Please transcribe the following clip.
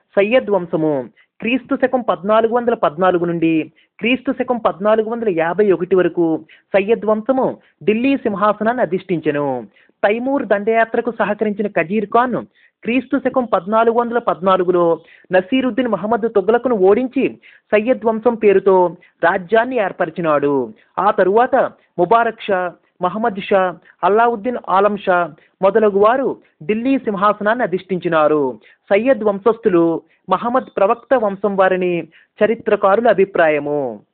సయ్యద్ వంశము క్రీస్తు శకం పద్నాలుగు వందల పద్నాలుగు నుండి క్రీస్తు శకం పద్నాలుగు వందల యాభై ఒకటి వరకు సయ్యద్ వంశము ఢిల్లీ సింహాసనాన్ని అధిష్ఠించెను తైమూర్ దండయాత్రకు సహకరించిన కజీర్ ఖాన్ క్రీస్తు శకం పద్నాలుగు వందల పద్నాలుగులో నసీరుద్దీన్ మహమ్మద్ తుగ్లకును ఓడించి సయ్యద్ వంశం పేరుతో రాజ్యాన్ని ఏర్పరిచినాడు ఆ తరువాత ముబారక్ షా మహమ్మద్ షా అల్లావుద్దీన్ ఆలం షా మొదలగు వారు ఢిల్లీ సింహాసనాన్ని అధిష్ఠించినారు సయ్యద్ వంశస్థులు మహమ్మద్ ప్రవక్త వంశం వారిని చరిత్రకారుల అభిప్రాయము